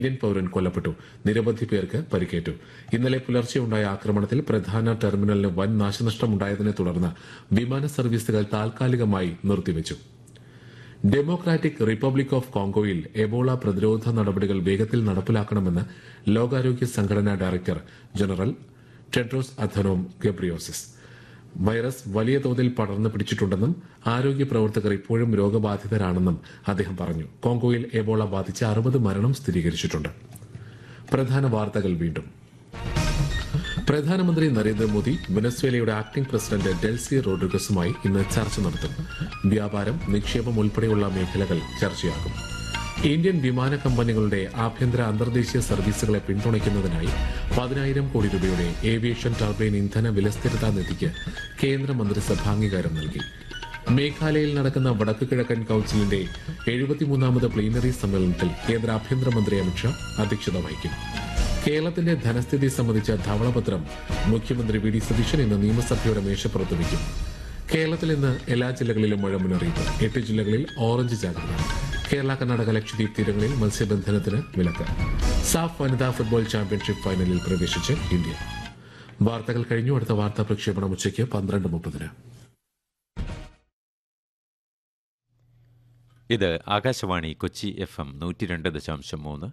Indian പൌരൻ കൊല്ലപ്പെട്ടു നിരവധി പേർക്ക് പരിക്കേറ്റു ഇന്നലെ പുലർച്ചെ ഉണ്ടായ ആക്രമണത്തിൽ പ്രധാന ടെർമിനലിന് വൻ നാശനഷ്ടമുണ്ടായതിനെ തുടർന്ന് വിമാന സർവീസുകൾ താൽക്കാലികമായി നിർത്തിവച്ചു ഡെമോക്രാറ്റിക് റിപ്പബ്ലിക് ഓഫ് കോങ്കോയിൽ എബോള പ്രതിരോധ നടപടികൾ വേഗത്തിൽ നടപ്പിലാക്കണമെന്ന് ലോകാരോഗ്യ സംഘടനാ director general Tedros Adhanom Ghebreyesus virus വലിയ തോതിൽ പടർന്നു പിടിച്ചിട്ടുണ്ടെന്നും ആരോഗ്യ പ്രവർത്തകർ ഇപ്പോഴും രോഗബാധിതരാണെന്നും അദ്ദേഹം പറഞ്ഞു കോങ്കോയിൽ എബോള ബാധിച്ച് അറുപത് മരണം സ്ഥിരീകരിച്ചിട്ടുണ്ട് പ്രധാന വാർത്തകൾ വീണ്ടും പ്രധാനമന്ത്രി നരേന്ദ്രമോദി വെനസ്വേലയുടെ ആക്ടിംഗ് പ്രസിഡന്റ് ഡെൽസി റോഡ്രിഗസുമായി ഇന്ന് ചർച്ച നടത്തും വ്യാപാരം നിക്ഷേപം ഉൾപ്പെടെയുള്ള മേഖലകൾ ചർച്ചയാകും ഇന്ത്യൻ വിമാന കമ്പനികളുടെ ആഭ്യന്തര അന്തർദേശീയ സർവീസുകളെ പിന്തുണയ്ക്കുന്നതിനായി പതിനായിരം കോടി രൂപയുടെ ഏവിയേഷൻ ടർബൈൻ ഇന്ധന വിലസ്ഥിരതാ നിധിക്ക് കേന്ദ്ര മന്ത്രിസഭ അംഗീകാരം നൽകി മേഘാലയയിൽ നടക്കുന്ന വടക്കു കിഴക്കൻ കൌൺസിലിന്റെ എഴുപത്തിമൂന്നാമത് പ്ലീനറി സമ്മേളനത്തിൽ കേന്ദ്ര ആഭ്യന്തരമന്ത്രി അമിത്ഷാ അധ്യക്ഷത വഹിക്കും കേരളത്തിന്റെ ധനസ്ഥിതി സംബന്ധിച്ച ധവളപത്രം മുഖ്യമന്ത്രി വി ഡി സതീശൻ ഇന്ന് നിയമസഭയുടെ മേശപ്പുറത്ത് വയ്ക്കും കേരളത്തിൽ ഇന്ന് എല്ലാ ജില്ലകളിലും മഴ മുന്നറിയിപ്പ് എട്ട് ജില്ലകളിൽ ഓറഞ്ച് ജാഗ്രത കേരള കർണാടക ലക്ഷദ്വീപ് തീരങ്ങളിൽ മത്സ്യബന്ധനത്തിന് വിലക്ക് സാഫ് വനിതാ ഫുട്ബോൾ ചാമ്പ്യൻഷിപ്പ് ഫൈനലിൽ പ്രവേശിച്ച് ഇന്ത്യ വാർത്തകൾ കഴിഞ്ഞു അടുത്ത വാർത്താ പ്രക്ഷേപണം ഉച്ചയ്ക്ക് പന്ത്രണ്ട് മുപ്പതിന് ഇത് ആകാശവാണി കൊച്ചി എഫ് എം നൂറ്റി രണ്ട് ദശാംശം മൂന്ന്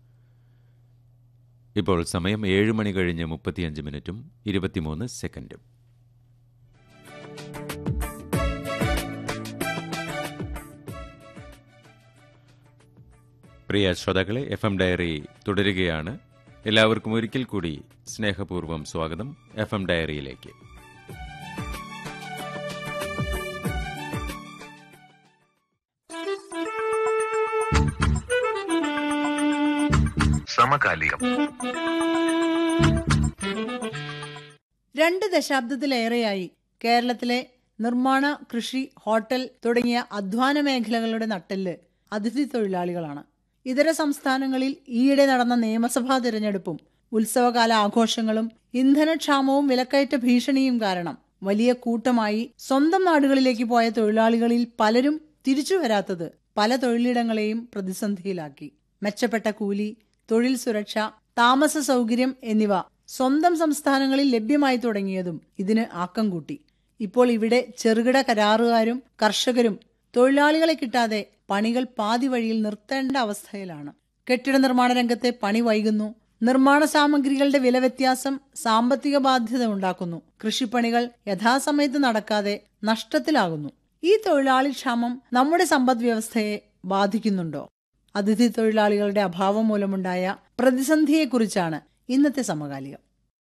ഇപ്പോൾ സമയം ഏഴ് മണി കഴിഞ്ഞ് മുപ്പത്തിയഞ്ച് മിനിറ്റും ഇരുപത്തിമൂന്ന് സെക്കൻഡും പ്രിയ ശ്രോതാക്കളെ എഫ് എം ഡയറി തുടരുകയാണ് എല്ലാവർക്കും ഒരിക്കൽ കൂടി സ്നേഹപൂർവ്വം സ്വാഗതം എഫ് എം ഡയറിയിലേക്ക് സമകാലികം രണ്ട് ദശാബ്ദത്തിലേറെയായി കേരളത്തിലെ നിർമ്മാണ കൃഷി ഹോട്ടൽ തുടങ്ങിയ അധ്വാന മേഖലകളുടെ നട്ടെല്ല് അതിഥി തൊഴിലാളികളാണ് ഇതര സംസ്ഥാനങ്ങളിൽ ഈയിടെ നടന്ന നിയമസഭാ തിരഞ്ഞെടുപ്പും ഉത്സവകാല ആഘോഷങ്ങളും ഇന്ധനക്ഷാമവും വിലക്കയറ്റ ഭീഷണിയും കാരണം വലിയ കൂട്ടമായി സ്വന്തം നാടുകളിലേക്ക് പോയ തൊഴിലാളികളിൽ പലരും തിരിച്ചു വരാത്തത് പല തൊഴിലിടങ്ങളെയും പ്രതിസന്ധിയിലാക്കി മെച്ചപ്പെട്ട കൂലി തൊഴിൽ സുരക്ഷ താമസ സൗകര്യം എന്നിവ സ്വന്തം സംസ്ഥാനങ്ങളിൽ ലഭ്യമായി തുടങ്ങിയതും ഇതിന് ആക്കം കൂട്ടി ഇപ്പോൾ ഇവിടെ ചെറുകിട കരാറുകാരും കർഷകരും തൊഴിലാളികളെ കിട്ടാതെ പണികൾ പാതി വഴിയിൽ നിർത്തേണ്ട അവസ്ഥയിലാണ് കെട്ടിട നിർമ്മാണ രംഗത്തെ പണി വൈകുന്നു നിർമ്മാണ സാമഗ്രികളുടെ വില വ്യത്യാസം സാമ്പത്തിക ബാധ്യത ഉണ്ടാക്കുന്നു കൃഷിപ്പണികൾ യഥാസമയത്ത് നടക്കാതെ നഷ്ടത്തിലാകുന്നു ഈ തൊഴിലാളി ക്ഷാമം നമ്മുടെ സമ്പദ് വ്യവസ്ഥയെ ബാധിക്കുന്നുണ്ടോ അതിഥി തൊഴിലാളികളുടെ അഭാവം മൂലമുണ്ടായ പ്രതിസന്ധിയെക്കുറിച്ചാണ് ഇന്നത്തെ സമകാലികം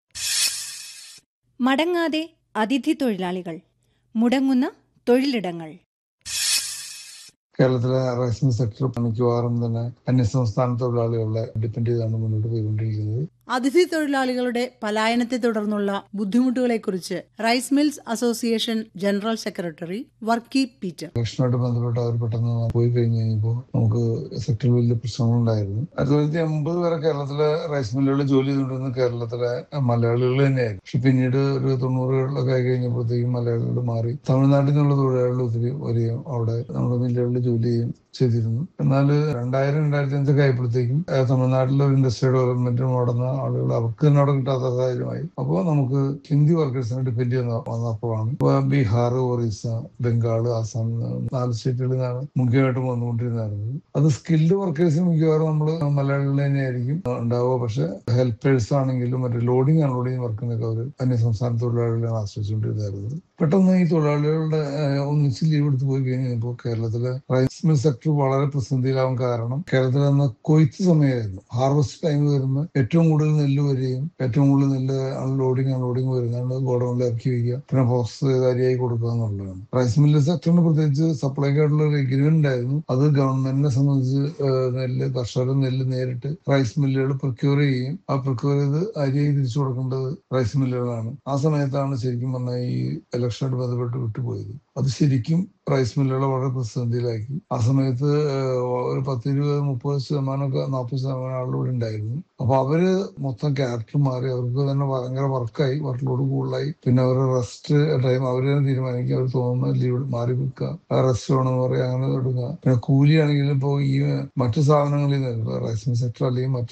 മടങ്ങാതെ അതിഥി തൊഴിലാളികൾ മുടങ്ങുന്ന തൊഴിലിടങ്ങൾ കേരളത്തിലെ റൈസിംഗ് സെക്ടർ മിക്കവാറും തന്നെ അന്യസംസ്ഥാന തൊഴിലാളികളെ ഡിപ്പെൻഡ് ചെയ്താണ് മുന്നോട്ട് പോയിക്കൊണ്ടിരിക്കുന്നത് അതിഥി തൊഴിലാളികളുടെ പലായനത്തെ തുടർന്നുള്ള ബുദ്ധിമുട്ടുകളെക്കുറിച്ച് rice mills association general secretary Varkey Peter ഇലക്ഷനുമായിട്ട് ബന്ധപ്പെട്ട് അവർ പെട്ടെന്ന് പോയി കഴിഞ്ഞ് കഴിഞ്ഞപ്പോൾ നമുക്ക് സെക്ടറിൽ വലിയ പ്രശ്നങ്ങളുണ്ടായിരുന്നു ആയിരത്തി തൊള്ളായിരത്തി അമ്പത് വരെ കേരളത്തിലെ റൈസ് മില്ലുകളിൽ ജോലി ചെയ്തുകൊണ്ടിരുന്ന കേരളത്തിലെ മലയാളികൾ തന്നെയായിരുന്നു പക്ഷെ പിന്നീട് ഒരു തൊണ്ണൂറുകളിലൊക്കെ ആയി കഴിഞ്ഞപ്പോഴത്തേക്കും മലയാളികൾ മാറി തമിഴ്നാട്ടിൽ നിന്നുള്ള തൊഴിലാളികൾ ഒത്തിരി വരികയും അവിടെ നമ്മുടെ മില്ലുകളിൽ ജോലി ചെയ്യുകയും ചെയ്തിരുന്നു എന്നാൽ രണ്ടായിരം രണ്ടായിരത്തി അഞ്ചൊക്കെ ആയപ്പോഴത്തേക്കും ഏഹ്, തമിഴ്നാട്ടിലെ ഒരു ഇൻഡസ്ട്രി ഡെവലപ്മെന്റിന് നടന്ന ആളുകൾ അവർക്ക് തന്നെ അവിടെ കിട്ടാത്ത സാഹചര്യമായി അപ്പോൾ നമുക്ക് ഹിന്ദി വർക്കേഴ്സിനെ ഡിപ്പെൻഡ് ചെയ്യുന്ന വന്നപ്പോഴാണ് ഇപ്പൊ ബീഹാർ ഒറീസ ബംഗാൾ ആസാം നാല് സ്റ്റേറ്റുകളിൽ നിന്നാണ് മുഖ്യമായിട്ടും വന്നുകൊണ്ടിരുന്നത് അത് സ്കിൽഡ് വർക്കേഴ്സിന് മിക്കവാറും നമ്മൾ മലയാളികൾ തന്നെയായിരിക്കും ഉണ്ടാവുക പക്ഷെ ഹെൽപ്പേഴ്സ് ആണെങ്കിലും മറ്റേ ലോഡിംഗ് അൺലോഡിംഗ് വർക്കിനൊക്കെ അവർ അന്യ സംസ്ഥാന തൊഴിലാളികളെ ആശ്രയിച്ചുകൊണ്ടിരുന്നായിരുന്നു പെട്ടെന്ന് ഈ തൊഴിലാളികളുടെ ഏഹ്, ഒന്നിച്ച് ലീവ് എടുത്ത് പോയി കഴിഞ്ഞപ്പോൾ കേരളത്തിലെ റൈസ് മിൽ സെക്ടർ വളരെ പ്രതിസന്ധിയിലാവാൻ കാരണം കേരളത്തിൽ അന്ന് കൊയ്ത്ത് സമയമായിരുന്നു ഹാർവസ്റ്റ് ടൈം വരുമ്പോൾ ഏറ്റവും കൂടുതൽ നെല്ല് വരികയും ഏറ്റവും കൂടുതൽ നെല്ല് അൺലോഡിങ് അൺലോഡിങ് വരുന്നതാണ് ഗോഡൌണിൽ ഇറക്കി വയ്ക്കുക പിന്നെ പോസ്റ്റ് കാര്യമായി കൊടുക്കുക എന്നുള്ളതാണ് റൈസ് മില്ല് സെക്ടറിന് പ്രത്യേകിച്ച് സപ്ലൈക്ക് ആയിട്ടുള്ള ഒരു എഗ്രിമെന്റ് ഉണ്ടായിരുന്നു അത് ഗവൺമെന്റിനെ സംബന്ധിച്ച് ഏഹ്, നെല്ല് കർഷകർ നെല്ല് നേരിട്ട് റൈസ് മില്ലുകൾ പ്രൊക്യൂർ ചെയ്യും ആ പ്രൊക്യൂർ ചെയ്ത് അരിയായി തിരിച്ചു കൊടുക്കേണ്ടത് റൈസ് മില്ലുകളാണ് ആ സമയത്താണ് ശരിക്കും പറഞ്ഞാൽ ഈ ഇലക്ഷൻ ഇലക്ഷനായിട്ട് ബന്ധപ്പെട്ട് വിട്ടുപോയത് അത് ശരിക്കും റൈസ് മില്ലുകളെ വളരെ പ്രതിസന്ധിയിലാക്കി ആ സമയത്ത് ഏഹ്, ഒരു പത്ത് ഇരുപത് മുപ്പത് ശതമാനമൊക്കെ നാൽപ്പത് ശതമാനം ആളുകൾ ഇവിടെ ഉണ്ടായിരുന്നു അപ്പൊ അവര് മൊത്തം ക്യാരക്ടർ മാറി അവർക്ക് തന്നെ ഭയങ്കര വർക്കായി വർക്ക് ലോഡ് കൂടുതലായി പിന്നെ അവർ റെസ്റ്റ് ടൈം അവർ തന്നെ തീരുമാനിക്കുക അവർ തോന്നുന്ന ലീവ് മാറി വെക്കുക റെസ്റ്റ് വേണമെന്ന് പറയുക അങ്ങനെ എടുക്കുക പിന്നെ കൂലിയാണെങ്കിലും ഇപ്പോൾ ഈ മറ്റു സ്ഥാപനങ്ങളിൽ നിന്ന് റൈസ് മിൽ സെക്ടർ അല്ലെങ്കിൽ മറ്റു